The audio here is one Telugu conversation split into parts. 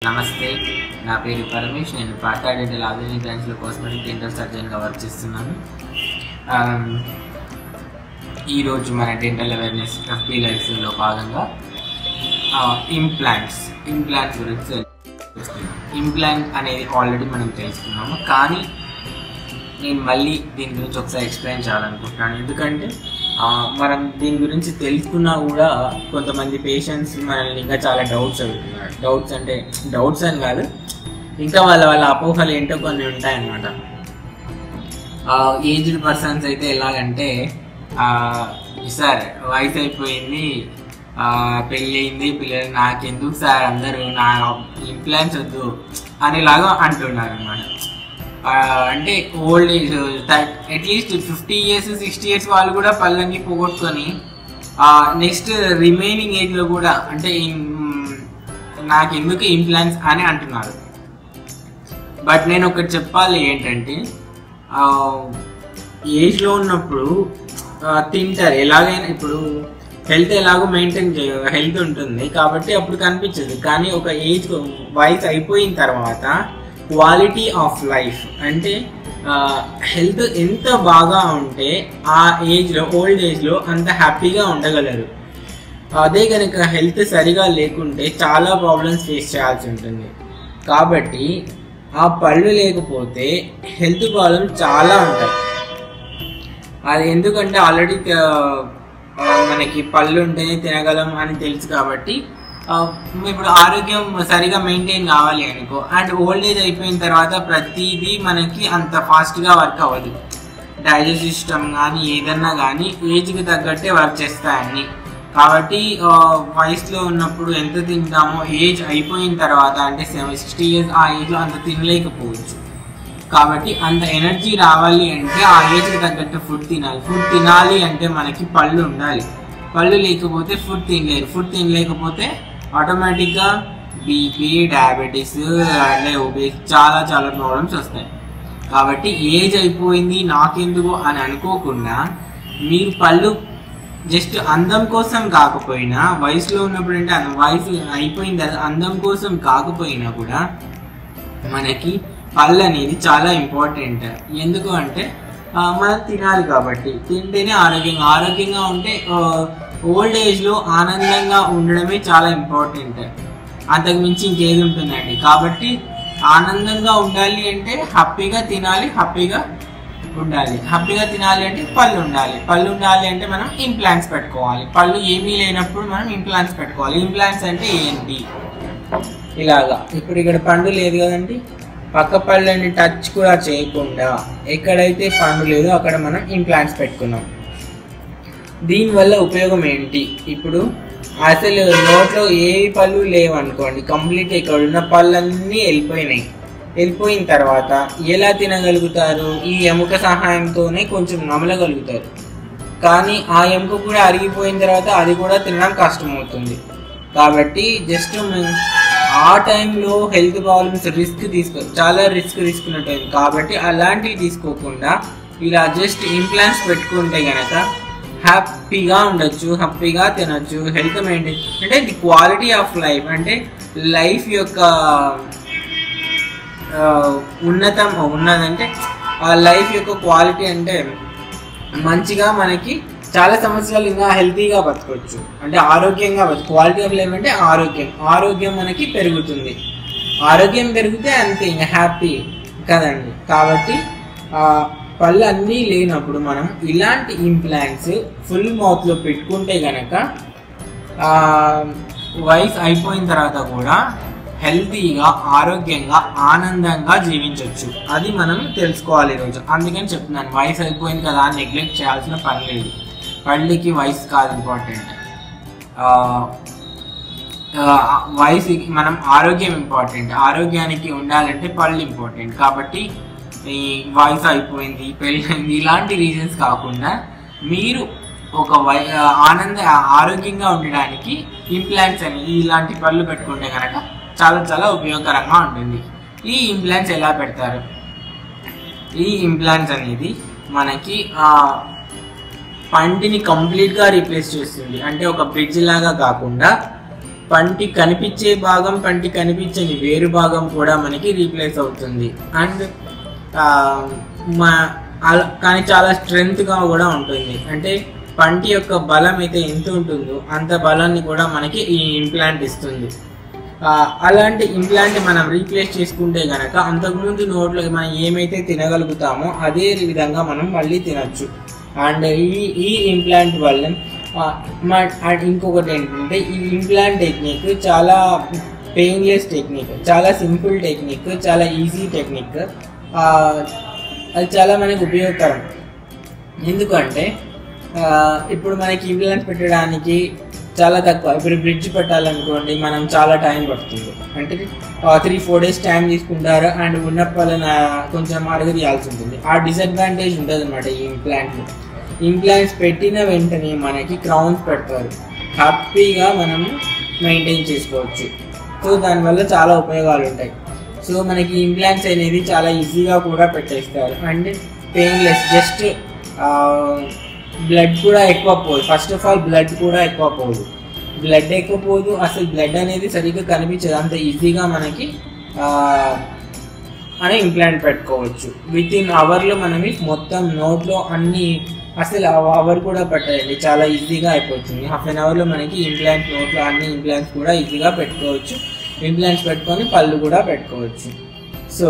నమస్తే నా పేరు పరమేష్ నేను పాటా డెంటల్ ఆధునిక బ్రాంచ్లో కాస్మెటిక్ డెంటల్ సర్జన్గా వర్క్ చేస్తున్నాను ఆమ్, ఈరోజు మన డెంటల్ అవేర్నెస్ ఎఫ్పీ లైఫ్లో భాగంగా ఇంప్లాంట్స్ ఇంప్లాంట్స్ గురించి ఇంప్లాంట్ అనేది ఆల్రెడీ మనం తెలుసుకున్నాము కానీ నేను మళ్ళీ దీని గురించి ఒకసారి ఎక్స్ప్లెయిన్ చేయాలనుకుంటున్నాను ఎందుకంటే ఆ, మనం దీని గురించి తెలుసుకున్నా కూడా కొంతమంది పేషెంట్స్ మనల్ని ఇంకా చాలా డౌట్స్ అడుగుతున్నారు డౌట్స్ అంటే డౌట్స్ అని కాదు ఇంకా వాళ్ళ వాళ్ళ అపోహలు ఏంటో కొన్ని ఉంటాయన్నమాట ఏజ్డ్ పర్సన్స్ అయితే ఎలాగంటే ఆ, సార్ వయసు అయిపోయింది ఆ, పెళ్ళి అయింది పిల్లలు నాకెందుకు సార్ అందరూ నా ఇంప్లాంట్స్ వద్దు అనేలాగా అంటున్నారు అనమాట అంటే old age at least fifty years sixty years వాళ్ళు కూడా పళ్ళని పోగొట్టుకొని నెక్స్ట్ రిమైనింగ్ ఏజ్లో కూడా అంటే ఇన్- నాకు ఎందుకు ఇంప్లాంట్స్ అని అంటున్నారు బట్ నేను ఒకటి చెప్పాలి ఏంటంటే ఏజ్లో ఉన్నప్పుడు ఆ, తింటారు ఎలాగైనా ఇప్పుడు హెల్త్ ఎలాగో మెయింటైన్ చేయ హెల్త్ ఉంటుంది కాబట్టి అప్పుడు కనిపించదు కానీ ఒక ఏజ్ వయసు అయిపోయిన తర్వాత క్వాలిటీ ఆఫ్ లైఫ్ అంటే హెల్త్ ఎంత బాగా ఉంటే ఆ ఏజ్లో ఓల్డ్ ఏజ్లో అంత హ్యాపీగా ఉండగలరు అదే కనుక హెల్త్ సరిగా లేకుంటే చాలా ప్రాబ్లమ్స్ ఫేస్ చేయాల్సి ఉంటుంది కాబట్టి ఆ పళ్ళు లేకపోతే హెల్త్ ప్రాబ్లమ్స్ చాలా ఉంటాయి అది ఎందుకంటే ఆల్రెడీ మనకి పళ్ళు ఉంటేనే తినగలం అని తెలుసు కాబట్టి ఆ, ఇప్పుడు ఆరోగ్యం సరిగా మెయింటైన్ కావాలి అనుకో అండ్ ఓల్డ్ ఏజ్ అయిపోయిన తర్వాత ప్రతిదీ మనకి అంత ఫాస్ట్గా వర్క్ అవ్వదు డైజెస్ట్ సిస్టమ్ కానీ ఏదన్నా కానీ ఏజ్కి తగ్గట్టే వర్క్ చేస్తాయన్ని కాబట్టి ఆ, వయసులో ఉన్నప్పుడు ఎంత తింటామో ఏజ్ అయిపోయిన తర్వాత అంటే సిక్స్టీ ఇయర్స్ ఆ ఏజ్లో అంత తినలేకపోవచ్చు కాబట్టి అంత ఎనర్జీ రావాలి అంటే ఆ ఏజ్కి తగ్గట్టు ఫుడ్ తినాలి ఫుడ్ తినాలి అంటే మనకి పళ్ళు ఉండాలి పళ్ళు లేకపోతే ఫుడ్ తినలేరు ఫుడ్ తినలేకపోతే ఆటోమేటిక్గా బీపీ డయాబెటీస్ అంటే ఒబేస్ చాలా చాలా ప్రాబ్లమ్స్ వస్తాయి కాబట్టి ఏజ్ అయిపోయింది నాకెందుకు అని అనుకోకుండా మీరు పళ్ళు జస్ట్ అందం కోసం కాకపోయినా వయసులో ఉన్నప్పుడు అంటే అంద- వయసు అయిపోయిన తర్వాత అందం కోసం కాకపోయినా కూడా మనకి పళ్ళు అనేది చాలా ఇంపార్టెంట్ ఎందుకు అంటే ఆ, మనం తినాలి కాబట్టి తింటేనే ఆరోగ్యంగా ఆరోగ్యంగా ఉంటే ఓల్డ్ ఏజ్లో ఆనందంగా ఉండడమే చాలా ఇంపార్టెంట్ అంతకు మించి ఇంకేది ఉంటుందండి కాబట్టి ఆనందంగా ఉండాలి అంటే హ్యాపీగా తినాలి హ్యాపీగా ఉండాలి హ్యాపీగా తినాలి అంటే పళ్ళు ఉండాలి పళ్ళు ఉండాలి అంటే మనం ఇంప్లాంట్స్ పెట్టుకోవాలి పళ్ళు ఏమీ లేనప్పుడు మనం ఇంప్లాంట్స్ పెట్టుకోవాలి ఇంప్లాంట్స్ అంటే ఏంటి ఇలాగా ఇప్పుడు ఇక్కడ పండు లేదు కదండి పక్క పళ్ళని టచ్ కూడా చేయకుండా ఎక్కడైతే పండు లేదో అక్కడ మనం ఇంప్లాంట్స్ పెట్టుకున్నాం దీనివల్ల ఉపయోగం ఏంటి ఇప్పుడు అసలు నోట్లో ఏ పళ్ళు లేవు అనుకోండి కంప్లీట్ ఇక్కడ ఉన్న పళ్ళన్నీ వెళ్ళిపోయినాయి వెళ్ళిపోయిన తర్వాత ఎలా తినగలుగుతారు ఈ ఎముక సహాయంతోనే కొంచెం నమలగలుగుతారు కానీ ఆ ఎముక కూడా అరిగిపోయిన తర్వాత అది కూడా తినడం కష్టమవుతుంది కాబట్టి జస్ట్ ఆ టైంలో హెల్త్ ప్రాబ్లమ్స్ రిస్క్ తీసుకో చాలా రిస్క్ తీసుకున్నట్టు కాబట్టి అలాంటివి తీసుకోకుండా ఇలా జస్ట్ ఇంప్లాంట్స్ పెట్టుకుంటే గనక హ్యాపీగా ఉండొచ్చు హ్యాపీగా తినొచ్చు హెల్త్ మెయింటైన్ అంటే ది క్వాలిటీ ఆఫ్ లైఫ్ అంటే లైఫ్ యొక్క ఆ, ఉన్నతం ఉన్నదంటే ఆ లైఫ్ యొక్క క్వాలిటీ అంటే మంచిగా మనకి చాలా సంవత్సరాలు ఇంకా హెల్తీగా బతకొచ్చు అంటే ఆరోగ్యంగా బతు క్వాలిటీ ఆఫ్ లైఫ్ అంటే ఆరోగ్యం ఆరోగ్యం మనకి పెరుగుతుంది ఆరోగ్యం పెరిగితే అంతే ఇంకా హ్యాపీ కదండి కాబట్టి ఆ, పళ్ళు అన్నీ లేనప్పుడు మనం ఇలాంటి ఇంప్లాంట్స్ ఫుల్ మౌత్లో పెట్టుకుంటే గనక ఆ, వయసు అయిపోయిన తర్వాత కూడా హెల్తీగా ఆరోగ్యంగా ఆనందంగా జీవించవచ్చు అది మనం తెలుసుకోవాలి ఈరోజు అందుకని చెప్తున్నాను వయసు అయిపోయింది కదా అని నెగ్లెక్ట్ చేయాల్సిన పని లేదు పళ్ళకి వయసు కాదు ఇంపార్టెంట్ వయసుకి మనం ఆరోగ్యం ఇంపార్టెంట్ ఆరోగ్యానికి ఉండాలంటే పళ్ళు ఇంపార్టెంట్ కాబట్టి ఈ వయసు అయిపోయింది పెళ్ళైంది ఇలాంటి రీజన్స్ కాకుండా మీరు ఒక వై ఆనంద ఆరోగ్యంగా ఉండడానికి ఇంప్లాంట్స్ అని ఇలాంటి పళ్ళు పెట్టుకుంటే కనుక చాలా చాలా ఉపయోగకరంగా ఉంటుంది ఈ ఇంప్లాంట్స్ ఎలా పెడతారు ఈ ఇంప్లాంట్స్ అనేది మనకి ఆ, పంటిని కంప్లీట్గా రీప్లేస్ చేస్తుంది అంటే ఒక బ్రిడ్జ్ లాగా కాకుండా పంటి కనిపించే భాగం పంటి కనిపించని వేరు భాగం కూడా మనకి రీప్లేస్ అవుతుంది అండ్ మా అల- కానీ చాలా స్ట్రెంగ్త్గా కూడా ఉంటుంది అంటే పంటి యొక్క బలం అయితే ఎంత ఉంటుందో అంత బలాన్ని కూడా మనకి ఈ ఇంప్లాంట్ ఇస్తుంది ఆ, అలాంటి ఇంప్లాంట్ మనం రీప్లేస్ చేసుకుంటే గనక అంతకుముందు నోట్లో మనం ఏమైతే తినగలుగుతామో అదే విధంగా మనం మళ్ళీ తినచ్చు అండ్ ఈ ఈ ఇంప్లాంట్ వల్ల ఆ, మ- అండ్ ఇంకొకటి ఏంటంటే ఈ ఇంప్లాంట్ టెక్నిక్ చాలా పెయిన్లెస్ టెక్నిక్ చాలా సింపుల్ టెక్నిక్ చాలా ఈజీ టెక్నిక్ అది చాలా మనకి ఉపయోగకరం ఎందుకంటే ఆ, ఇప్పుడు మనకి ఇంప్లాంట్ పెట్టడానికి చాలా తక్కువ ఇప్పుడు బ్రిడ్జ్ పెట్టాలనుకోండి మనం చాలా టైం పడుతుంది అంటే త్రీ ఫోర్ డేస్ టైం తీసుకుంటారు అండ్ ఉన్న వలన కొంచెం అడుగు తీయాల్సి ఉంటుంది ఆ డిసడ్వాంటేజ్ ఉంటుంది అనమాట ఈ ఇంప్లాంట్లు ఇంప్లాంట్స్ పెట్టిన వెంటనే మనకి క్రౌన్స్ పెడతారు హ్యాపీగా మనం మెయింటైన్ చేసుకోవచ్చు సో దానివల్ల చాలా ఉపయోగాలు ఉంటాయి సో మనకి ఇంప్లాంట్స్ అనేది చాలా ఈజీగా కూడా పెట్టేస్తారు అండ్ పెయిన్లెస్ జస్ట్ బ్లడ్ కూడా ఎక్కువ పోదు ఫస్ట్ ఆఫ్ ఆల్ బ్లడ్ కూడా ఎక్కువ పోదు బ్లడ్ ఎక్కువ పోదు అసలు బ్లడ్ అనేది సరిగ్గా కనిపించదు అంత ఈజీగా మనకి ఆ, అని ఇంప్లాంట్ పెట్టుకోవచ్చు విత్ ఇన్ అవర్లో మనం మొత్తం నోట్లో అన్ని అసలు అవర్ కూడా పెట్టండి చాలా ఈజీగా అయిపోతుంది హాఫ్ అన్ అవర్లో మనకి ఇంప్లాంట్ నోట్లో అన్ని ఇంప్లాంట్స్ కూడా ఈజీగా పెట్టుకోవచ్చు ఇంప్లాంట్స్ పెట్టుకొని పళ్ళు కూడా పెట్టుకోవచ్చు సో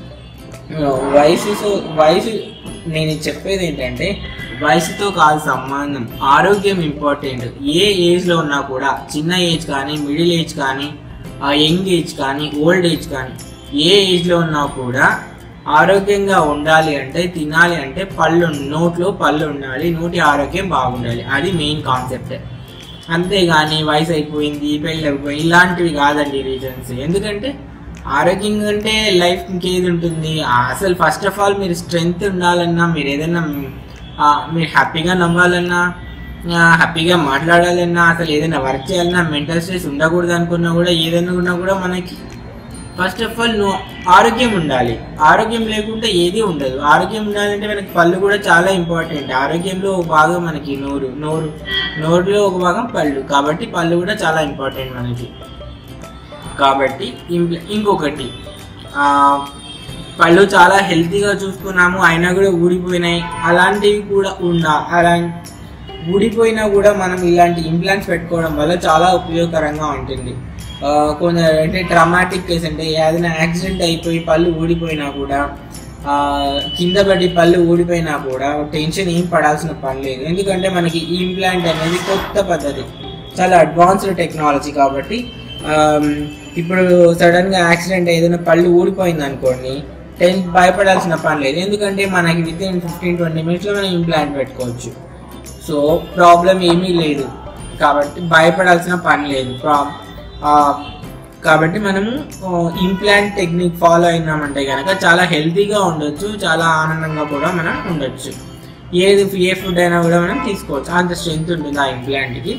వయసు సో వయసు నేను చెప్పేది ఏంటంటే వయసుతో కాదు సంబంధం ఆరోగ్యం ఇంపార్టెంట్ ఏ ఏజ్లో ఉన్నా కూడా చిన్న ఏజ్ కానీ మిడిల్ ఏజ్ కానీ యంగ్ ఏజ్ కానీ ఓల్డ్ ఏజ్ కానీ ఏ ఏజ్లో ఉన్నా కూడా ఆరోగ్యంగా ఉండాలి అంటే తినాలి అంటే పళ్ళు నోట్లో పళ్ళు ఉండాలి నోటి ఆరోగ్యం బాగుండాలి అది మెయిన్ కాన్సెప్ట్ అంతేగాని వయసు అయిపోయింది పెళ్ళి అయిపోయింది ఇలాంటివి కాదండి రీజన్స్ ఎందుకంటే ఆరోగ్యం అంటే లైఫ్ ఇంకేది ఉంటుంది ఆ, అసలు ఫస్ట్ ఆఫ్ ఆల్ మీరు స్ట్రెంగ్త్ ఉండాలన్నా మీరు ఏదైనా ఆ, మీరు హ్యాపీగా నవ్వాలన్నా ఆ, హ్యాపీగా మాట్లాడాలన్నా అసలు ఏదైనా వర్క్ చేయాలన్నా మెంటల్ స్ట్రెస్ ఉండకూడదు అనుకున్నా కూడా ఏదైనా ఉన్నా కూడా మనకి ఫస్ట్ ఆఫ్ ఆల్ నువ్వు ఆరోగ్యం ఉండాలి ఆరోగ్యం లేకుంటే ఏది ఉండదు ఆరోగ్యం ఉండాలంటే మనకి పళ్ళు కూడా చాలా ఇంపార్టెంట్ ఆరోగ్యంలో ఒక భాగం మనకి నోరు నోరు నోరులో ఒక భాగం పళ్ళు కాబట్టి పళ్ళు కూడా చాలా ఇంపార్టెంట్ మనకి కాబట్టి ఇంప్ల- ఇంకొకటి ఆ, పళ్ళు చాలా హెల్తీగా చూసుకున్నాము అయినా కూడా ఊడిపోయినాయి అలాంటివి కూడా ఉండా అలా ఊడిపోయినా కూడా మనం ఇలాంటి ఇంప్లాంట్స్ పెట్టుకోవడం వల్ల చాలా ఉపయోగకరంగా ఉంటుంది ఆ, కొంచెం అంటే ట్రమాటిక్ కేసు అంటే ఏదైనా యాక్సిడెంట్ అయిపోయి పళ్ళు ఊడిపోయినా కూడా ఆ, కింద పడి పళ్ళు ఊడిపోయినా కూడా టెన్షన్ ఏం పడాల్సిన పని లేదు ఎందుకంటే మనకి ఈ ఇంప్లాంట్ అనేది కొత్త పద్ధతి చాలా అడ్వాన్స్డ్ టెక్నాలజీ కాబట్టి ఆమ్, ఇప్పుడు సడన్గా యాక్సిడెంట్ ఏదైనా పళ్ళు ఊడిపోయింది అనుకోండి టెన్ భయపడాల్సిన పని లేదు ఎందుకంటే మనకి విత్ ఇన్ ఫిఫ్టీన్ ట్వంటీ మినిట్స్లో మనం ఇంప్లాంట్ పెట్టుకోవచ్చు సో ప్రాబ్లం ఏమీ లేదు కాబట్టి భయపడాల్సిన పని లేదు ప్రా- ఆ, కాబట్టి మనము ఇంప్లాంట్ టెక్నిక్ ఫాలో అయినామంటే కనుక చాలా హెల్తీగా ఉండొచ్చు చాలా ఆనందంగా కూడా మనం ఉండొచ్చు ఏది ఏ ఫుడ్ అయినా కూడా మనం తీసుకోవచ్చు అంత స్ట్రెంత్ ఉంటుంది ఆ ఇంప్లాంట్కి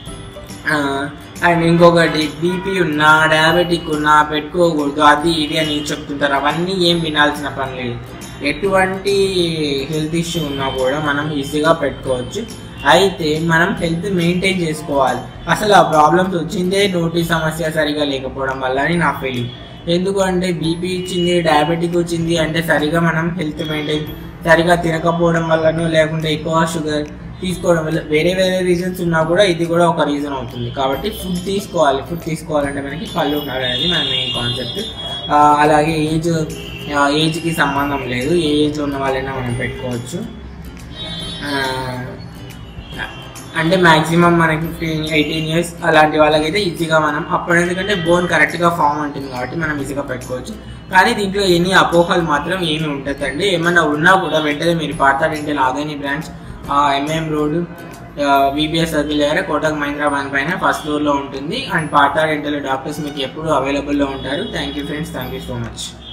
అండ్ ఇంకొకటి బీపీ ఉన్నా డయాబెటిక్ ఉన్నా పెట్టుకోకూడదు అది ఇది అని చెప్తుంటారు అవన్నీ ఏం వినాల్సిన పని లేదు ఎటువంటి హెల్త్ ఇష్యూ ఉన్నా కూడా మనం ఈజీగా పెట్టుకోవచ్చు అయితే మనం హెల్త్ మెయింటైన్ చేసుకోవాలి అసలు ఆ ప్రాబ్లమ్స్ వచ్చిందే నోటి సమస్య సరిగా లేకపోవడం వల్ల అని నా ఫీలింగ్ ఎందుకు అంటే బీపీ వచ్చింది డయాబెటిక్ వచ్చింది అంటే సరిగా మనం హెల్త్ మెయింటైన్ సరిగా తినకపోవడం వల్లనో లేకుంటే ఎక్కువ షుగర్ తీసుకోవడం వల్ల వేరే వేరే రీజన్స్ ఉన్నా కూడా ఇది కూడా ఒక రీజన్ అవుతుంది కాబట్టి ఫుడ్ తీసుకోవాలి ఫుడ్ తీసుకోవాలంటే మనకి పళ్ళు ఉండాలి అనేది మన మెయిన్ కాన్సెప్ట్ అలాగే ఏజ్ ఏజ్కి సంబంధం లేదు ఏ ఏజ్లో ఉన్న వాళ్ళైనా మనం పెట్టుకోవచ్చు ఆ, అంటే మాక్సిమం మనకి ఫిఫ్టీన్ ఎయిటీన్ ఇయర్స్ అలాంటి వాళ్ళకైతే ఈజీగా మనం అప్పుడు ఎందుకంటే బోన్ కరెక్ట్గా ఫామ్ ఉంటుంది కాబట్టి మనం ఈజీగా పెట్టుకోవచ్చు కానీ దీంట్లో ఎన్ని అపోహలు మాత్రం ఏమి ఉండదండి ఏమన్నా ఉన్నా కూడా వెంటనే మీరు పాతా డెంటల్ ఆగని branch MM road VBS circle దగ్గర కోటక్ మహీంద్రా బ్యాంక్ పైన ఫస్ట్ ఫ్లోర్లో ఉంటుంది అండ్ పాతా డెంటల్ డాక్టర్స్ మీకు ఎప్పుడు అవైలబుల్లో ఉంటారు thank you friends thank you so much